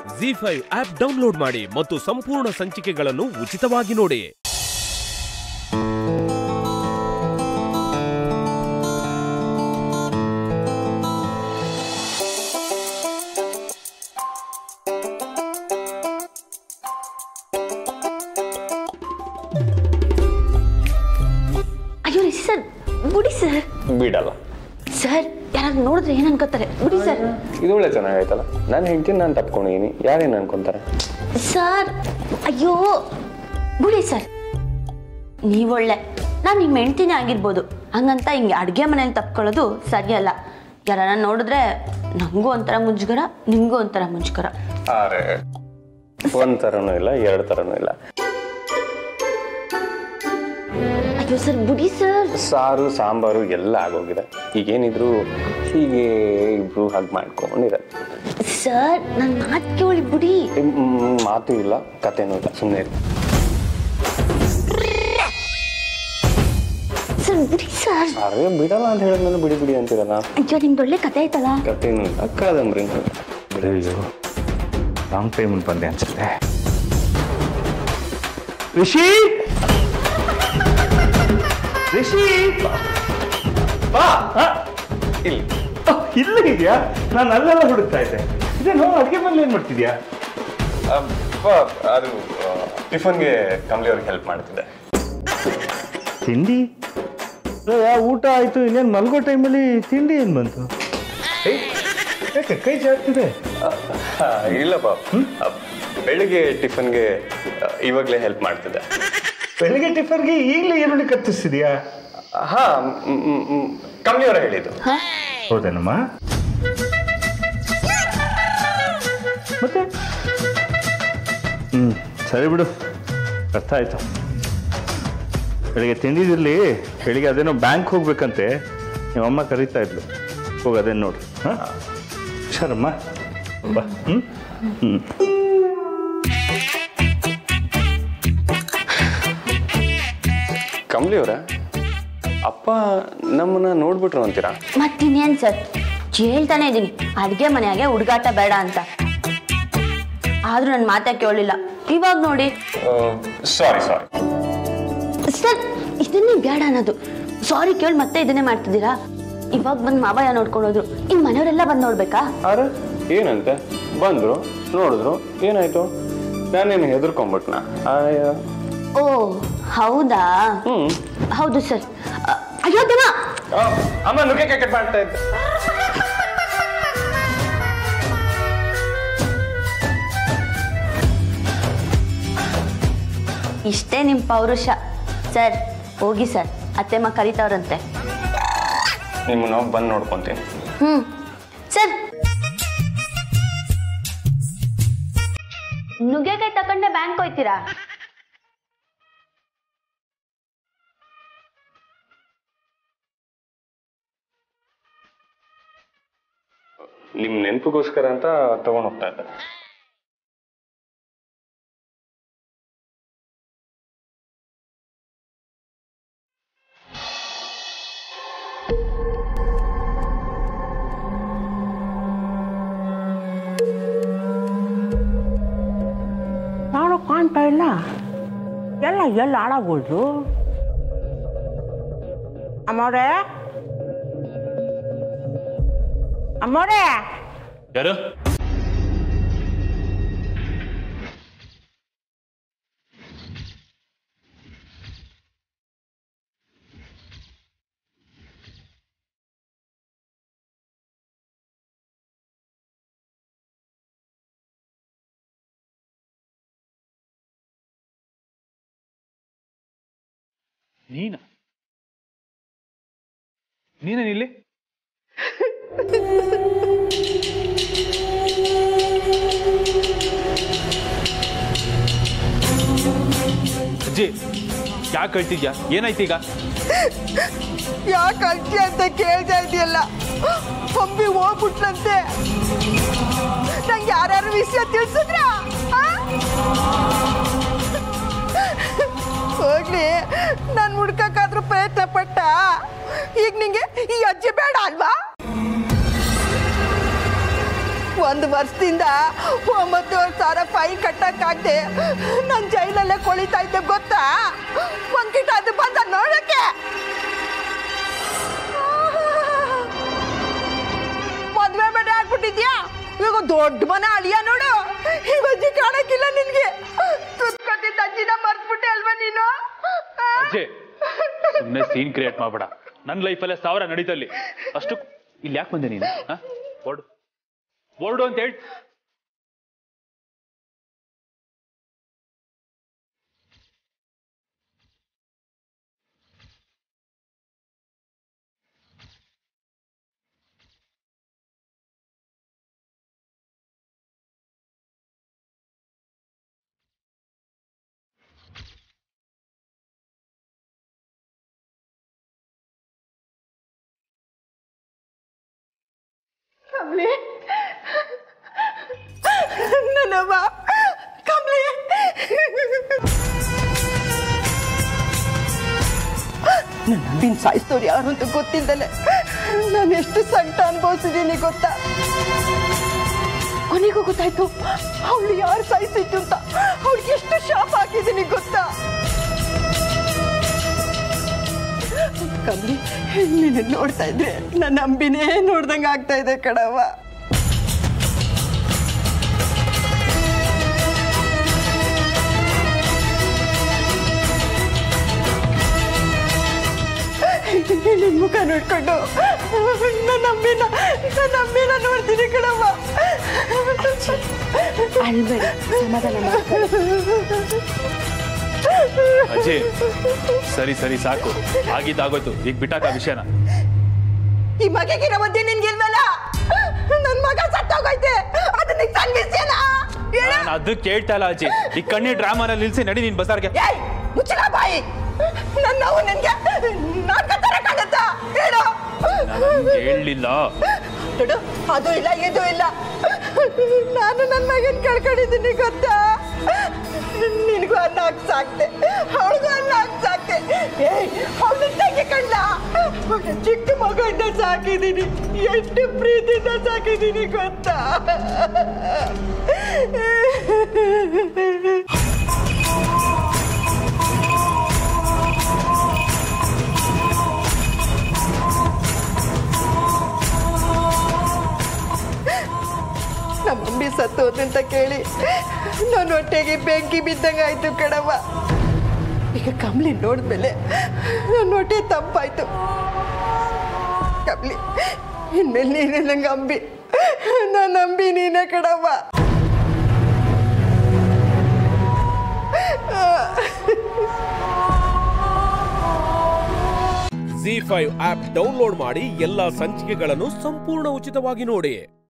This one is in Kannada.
ಜಿ ಫೈವ್ ಆಪ್ ಡೌನ್ಲೋಡ್ ಮಾಡಿ ಮತ್ತು ಸಂಪೂರ್ಣ ಸಂಚಿಕೆಗಳನ್ನು ಉಚಿತವಾಗಿ ನೋಡಿ ಅಯ್ಯೋ ರೀ ಸರ್ ಬಿಡಿ ಸರ್ ಬಿಡಲ್ಲ ಸರ್ ಯಾರಾದ್ರು ನೋಡಿದ್ರೆ ಏನ್ ಅನ್ಕೋತಾರೆ ಬಿಡಿ ಸರ್ ಇದು ಒಳ್ಳೆ ಚೆನ್ನಾಗೈತಲ್ಲ ನಾನು ಹೆಂಡ್ತೀನಿ ನಾನು ತಪ್ಕೊಂಡಿದ್ದೀನಿ ಯಾರೇನು ಅನ್ಕೊಂತಾರೆ ಸರ್ ಅಯ್ಯೋ ಬಿಡಿ ಸರ್ ನೀವೊಳ್ಳೆ ನಾನು ನಿಮ್ಮ ಹೆಂಡ್ತಿನೇ ಆಗಿರ್ಬೋದು ಹಂಗಂತ ಹಿಂಗೆ ಅಡುಗೆ ಮನೇಲಿ ತಪ್ಕೊಳ್ಳೋದು ಸರಿಯಲ್ಲ ಯಾರನ್ನ ನೋಡಿದ್ರೆ ನನಗೂ ಒಂಥರ ಮುಜುಗರ ನಿಮಗೂ ಒಂಥರ ಮುಜುಗರ ಅರೆ ಒಂದ್ ಥರನೂ ಇಲ್ಲ ಎರಡು ಥರನೂ ಇಲ್ಲ ಅಯ್ಯೋ ಸರ್ ಬಿಡಿ ಸರ್ ಸಾರು ಸಾಂಬಾರು ಎಲ್ಲ ಆಗೋಗಿದೆ ಈಗೇನಿದ್ರು ಹೀಗೆ ಇಬ್ರು ಹಾಗೆ ಮಾಡ್ಕೊಂಡಿದ್ದಾರೆ ಸರ್ ನನ್ನ ಮಾತು ಕೇಳಿ ಬಿಡಿ ಹ್ಮ್, ಮಾತು ಇಲ್ಲ ಕಥೆನೂ ಇಲ್ಲ ಸುಮ್ಮನೆ ಸರ್ ಬಿಡಿ ಸರ್ ಅರೆ ಬಿಡಲ್ಲ ಅಂತ ಹೇಳಿದ್ಮೇಲೆ ಬಿಡಿ ಬಿಡಿ ಅಂತೀರಲ್ಲ ಅಯ್ಯೋ ನಿಮ್ದು ಒಳ್ಳೆ ಕತೆ ಐತಲ್ಲ ಕಥೆನೂ ಇಲ್ಲ ಕಾದಂಬರಿ ಅಯ್ಯೋ ರಾಂಗ್ ಟೈಮಲ್ಲಿ ಬಂದೆ ಅನ್ಸುತ್ತೆ ರಿಷಿ ರಿಷಿ ಬಾ ಆ, ಇಲ್ಲಿ ಅಹ್, ಇಲ್ಲೇ ಇದೆಯಾ ನಾನು ಅಲ್ಲೆಲ್ಲ ಹುಡುಕ್ತಾ ಇದ್ದೆ ಇದೇನು ಅಡುಗೆ ಮನೇಲಿ ಏನು ಮಾಡ್ತಿದ್ಯಾ ಅಪ್ಪ, ಅದು ಟಿಫನ್ಗೆ ಕಮಲಿ ಅವ್ರಿಗೆ ಹೆಲ್ಪ್ ಮಾಡ್ತಿದ್ದೆ ತಿಂಡಿ ಅಯ್ಯೋ, ಊಟ ಆಯ್ತು ಇನ್ನೇನು ಮಲ್ಗೋ ಟೈಮಲ್ಲಿ ತಿಂಡಿ ಏನು ಬಂತು ಏಯ್, ಯಾಕೆ ಕೈ ಜಾಗ್ತಿದೆ ಆ, ಇಲ್ಲಪ್ಪ ಆ, ಬೆಳಿಗ್ಗೆ ಟಿಫನ್ಗೆ ಆ, ಇವಾಗ್ಲೇ ಹೆಲ್ಪ್ ಮಾಡ್ತಿದ್ದೆ ಬೆಳಿಗ್ಗೆ ಟಿಫನ್ಗೆ ಈಗಲೇ ಈರುಳ್ಳಿ ಕತ್ತಿಸ್ತಿದ್ಯಾ ಹಾ ಕಮಲಿ ಅವರ ಹೇಳಿದ್ದು ಹೌದೇನಮ್ಮ ಮತ್ತೆ ಹ್ಮ್ ಸರಿ ಬಿಡು ಅರ್ಥ ಆಯ್ತು ಬೆಳಿಗ್ಗೆ ತಿಂದಿದಿರ್ಲಿ ಬೆಳಿಗ್ಗೆ ಅದೇನೋ ಬ್ಯಾಂಕ್ ಹೋಗ್ಬೇಕಂತೆ ನಿಮ್ಮಮ್ಮ ಕರೀತಾ ಇದ್ಲು ಹೋಗಿ ಅದೇನು ನೋಡು ಹಾಂ ಹುಷಾರಮ್ಮ ಬಾ ಹ್ಞೂ ಹ್ಞೂ ಕಮಲಿ ಅವರ ಅಪ್ಪ ನಮ್ಮನ್ನ ನೋಡ್ಬಿಟ್ರು ಅಂತೀರಾ ಮತ್ತಿನ್ನೇನು ಸರ್ ಹೇಳ್ತಾನೆ ಇದ್ದೀನಿ ಅಡುಗೆ ಮನೆಯಾಗೆ ಹುಡುಗಾಟ ಬೇಡ ಅಂತ ಆದ್ರೂ ನನ್ನ ಮಾತೇ ಕೇಳಲಿಲ್ಲ ಇವಾಗ ನೋಡಿ ಸಾರಿ ಸಾರಿ ಸರ್ ಇದನ್ನೇ ಬೇಡ ಅನ್ನೋದು ಸಾರಿ ಕೇಳಿ ಮತ್ತೆ ಇದನ್ನೇ ಮಾಡ್ತಿದ್ದೀರಾ ಇವಾಗ ಬಂದು ಮಾವಯ್ಯ ನೋಡ್ಕೊಂಡೋದ್ರು ಇನ್ ಮನೆಯವರೆಲ್ಲ ಬಂದು ನೋಡ್ಬೇಕಾ ಅರೆ ಏನಂತೆ ಬಂದ್ರು ನೋಡಿದ್ರು ಏನಾಯ್ತು ನಾನೇನು ಹೆದರ್ಕೊಂಬಿಟ್ನ ಓ ಹೌದಾ ಹ್ಮ್ ಹೌದು ಸರ್ ಅ- ಅಯ್ಯೋ ದಿನ ಆ, ಅಮ್ಮ ನುಗ್ಗೆ ಕ್ಯಾಕೆಟ್ ಮಾಡ್ತಾ ಇದ್ದೆ ಇಷ್ಟೇ ನಿಮ್ಮ ಪೌರುಷ ಸರ್ ಹೋಗಿ ಸರ್ ಅತ್ತೆಮ್ಮ ಕರೀತಾವ್ರಂತೆ ನಿಮ್ಮನ್ನ ಹೋಗಿ ಬಂದು ನೋಡ್ಕೊಂತೀನಿ ಹ್ಮ್ ಸರ್ ನುಗ್ಗೆಕಾಯಿ ತಕೊಂಡೆ ಬ್ಯಾಂಕ್ ಹೋಯ್ತೀರಾ ನಿಮ್ ನೆನಪಿಗೋಸ್ಕರ ಅಂತ ತಗೊಂಡ್ ಹೋಗ್ತಾ ಇದ್ದೆ ಯಾರೋ ಕಾಣ್ತಾ ಇಲ್ಲ ಎಲ್ಲ ಎಲ್ಲ ಹಾಳಾಗೋಯ್ತು ಅಮ್ಮವ್ರೆ ಅಮ್ಮವ್ರೆ ಯಾರು ನೀನ ನೀನೇನಿಲ್ಲಿ ಅಜ್ಜಿ ಯಾಕೆ ಕಳ್ತಿದ್ಯಾ ಏನಾಯ್ತು ಈಗ ಯಾಕೆ ಅಜ್ಜಿ ಅಂತ ಕೇಳ್ತಾ ಇದೆಯಲ್ಲ ಪಂಪಿ ಹೋಗ್ಬಿಟ್ಲಂತೆ ನಂಗೆ ಯಾರ್ಯಾರು ವಿಷಯ ತಿಳಿಸಿದ್ರ ಹೋಗ್ಲಿ ನಾನು ಹುಡ್ಕಕ್ಕಾದ್ರೂ ಪ್ರಯತ್ನ ಪಟ್ಟ ಈಗ ನಿಂಗೆ ಈ ಅಜ್ಜಿ ಬೇಡ ಅಲ್ವಾ ಒಂದು ವರ್ಷದಿಂದ ಒಂಬತ್ತುವರೆ ಸಾವಿರ ಫೈನ್ ಕಟ್ಟಕ್ಕಾಗ್ದೆ ನಾನು ಜೈಲಲ್ಲೇ ಕೊಳಿತಾ ಇದ್ದೆ ಗೊತ್ತಾ ಒಂದ್ಕಿಟ ಅದು ಬಂದ ನೋಡಕ್ಕೆ ಮದ್ವೆ ಬೇಡ ಆಗ್ಬಿಟ್ಟಿದ್ಯಾ ಈಗ ದೊಡ್ಡ ಮನೆ ಅಳಿಯ ನೋಡು ಈ ಅಜ್ಜಿ ಕಾಣಕ್ಕಿಲ್ಲ ನಿನ್ಗೆ ತುತ್ಕೊತಿದ್ದ ಅಜ್ಜಿನ ಮರ್ತ್ಬಿಟ್ಟೆ ಅಲ್ವಾ ನೀನು ಅಜ್ಜಿ ಸುಮ್ಮನೆ ಸೀನ್ ಕ್ರಿಯೇಟ್ ಮಾಡ್ಬೇಡ ನನ್ನ ಲೈಫಲ್ಲೇ ಸಾವಿರ ನಡೀತಲ್ಲಿ ಅಷ್ಟು ಇಲ್ಲಿ ಯಾಕೆ ಬಂದೆ ನೀನು ಆ? ಹೊರ್ಡು ಹೊರ್ಡು ಅಂತ ಹೇಳಿ ಕಮ್ಲಿ ನನ್ನವ್ವ ಕಮ್ಲಿ ನನ್ನ ನಂಬಿನ ಸಾಯಿಸ್ತವ್ರು ಯಾರು ಅಂತ ಗೊತ್ತಿದ್ದಲೆ ನಾನು ಎಷ್ಟು ಸಂಕಟ ಅನುಭವಿಸಿದ್ದೀನಿ ಗೊತ್ತಾ ಕೊನೆಗೂ ಗೊತ್ತಾಯ್ತು ಅವಳು ಯಾರು ಸಾಯಿಸಿದ್ದು ಅಂತ ಅವಳಿಗೆ ಎಷ್ಟು ಶಾಪ ಹಾಕಿದ್ದೀನಿ ಗೊತ್ತಾ ಕಮ್ಲಿ ನೀನು ನೋಡ್ತಾ ಇದ್ರೆ ನನ್ನ ಅಂಬಿನೇ ನೋಡ್ದಂಗೆ ಆಗ್ತಾ ಇದೆ ಕಣವ್ವ ನಿನ್ನ ಮುಖ ನೋಡ್ಕೊಂಡು ನನ್ನ ಅಂಬಿನ ನನ್ನ ಅಂಬಿನ ನೋಡ್ತೀನಿ ಕಣವ್ವ ಅಳ್ಬೇಡಿ ಸಮಾಧಾನ ಮಾಡ್ಕೊಳ್ಳಿ. ಅಜ್ಜಿ ಸರಿ ಸರಿ ಸಾಕು ಆಗಿದ್ದಾಗೋಯ್ತು ಈಗ ಬಿಟ್ಟಾಕ ವಿಷಯನ ಈ ಮಗಗಿರೋ ಮಧ್ಯೆ ನಿನ್ಗಿಲ್ವಲ್ಲ ನನ್ ಮಗ ಸತ್ತೋಗೈತೆ ಅದನ್ನ ಸಂಗಿಸ್ಯನಾ ನಾನು ಅದಕ್ಕೆ ಕೇಳ್ತಾ ಇಲ್ಲ ಅಜ್ಜಿ ಈ ಕಣ್ಣಿ ಡ್ರಾಮಾನ ನಿಲ್ಸಿ ನಡಿ ನೀನ್ ಬಸಾರ್ಗೆ ಏಯ್ ಮುಚ್ಚಲ ಬಾಯಿ ನನ್ನ ನೋವು ನಿನ್ಗೆ ನಾಟಕ ತರಕ್ಕಾಗತ್ತಾ ಹೇಳು ಹೇಳಲಿಲ್ಲ ನೋಡು ಅದು ಇಲ್ಲ ಇದು ಇಲ್ಲ ನಾನು ನನ್ನ ಮಗನ್ ಕಳ್ಕೊಂಡಿದ್ದೀನಿ ಗೊತ್ತಾ ನಿನಗೂ ಅನ್ನ ಹಾಕಿ ಸಾಕ್ತೆ ಅವಳಿಗೂ ಅನ್ನ ಹಾಕಿ ಸಾಕ್ತೆ ಏಯ್ ಅವಳು ತೆಗೆ ಕಂಡ ಚಿಕ್ಕ ಮಗುವಿಂದ ಸಾಕಿದ್ದೀನಿ ಎಷ್ಟು ಪ್ರೀತಿಯಿಂದ ಸಾಕಿದ್ದೀನಿ ಗೊತ್ತಾ ನಮ್ಮ ಮಮ್ಮಿ ಸತ್ತೋದು ಅಂತ ಕೇಳಿ ನನ್ನ ಹೊಟ್ಟೆಗೆ ಬೆಂಕಿ ಬಿದ್ದಂಗೆ ಆಯ್ತು ಕಣವ್ವ ಈಗ ಕಮ್ಲಿ ನೋಡಿದ್ಮೇಲೆ ನನ್ನ ಹೊಟ್ಟೆ ತಂಪಾಯ್ತು ಕಮ್ಲಿ ಇನ್ಮೇಲೆ ನೀನೇ ನಂಗೆ ಅಂಬಿ ನನ್ನ ಅಂಬಿ ನೀನೇ ಕಣವ್ವ ಜಿ ಫೈವ್ ಆಪ್ ಡೌನ್ಲೋಡ್ ಮಾಡಿ ಎಲ್ಲಾ ಸಂಚಿಕೆಗಳನ್ನು ಸಂಪೂರ್ಣ ಉಚಿತವಾಗಿ ನೋಡಿ